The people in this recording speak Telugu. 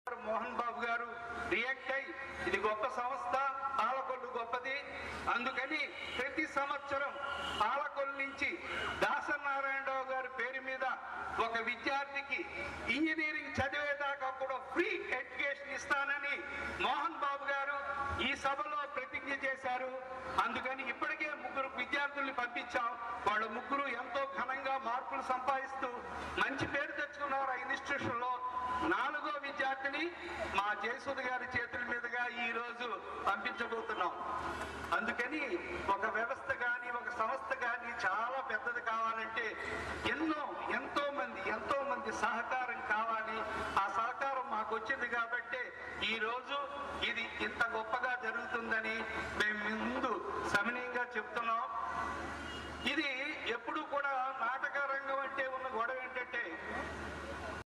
మోహన్ బాబు గారు రియాక్ట్ అయి ఇది గొప్ప సంస్థ పాలకొల్లు గొప్పది అందుకని ప్రతి సంవత్సరం పాలకొల్లు నుంచి దాసనారాయణరావు గారి పేరు మీద ఒక విద్యార్థికి ఇంజనీరింగ్ చదివేదాకా కూడా ఫ్రీ ఎడ్యుకేషన్ ఇస్తానని మోహన్ బాబు గారు ఈ సభలో ప్రతిజ్ఞ చేశారు అందుకని ఇప్పటికే ముగ్గురు విద్యార్థుల్ని పంపించాం వాళ్ళ ముగ్గురు ఎంతో ఘనంగా మార్కులు సంపాదిస్తూ మంచి పేరు తెచ్చుకున్నారు ఆ ఇన్స్టిట్యూషన్ లో నాలుగో విద్యార్థిని మా జయసుధ గారి చేతుల మీదుగా ఈ రోజు పంపించబోతున్నాం అందుకని ఒక వ్యవస్థ కానీ ఒక సంస్థ కానీ చాలా పెద్దది కావాలంటే ఎన్నో ఎంతో మంది ఎంతో మంది సహకారం కావాలి ఆ సహకారం మాకు వచ్చింది కాబట్టి ఈ రోజు ఇది ఇంత గొప్పగా జరుగుతుందని మేము ముందు సమనీయంగా చెప్తున్నాం ఇది ఎప్పుడు కూడా నాటక రంగం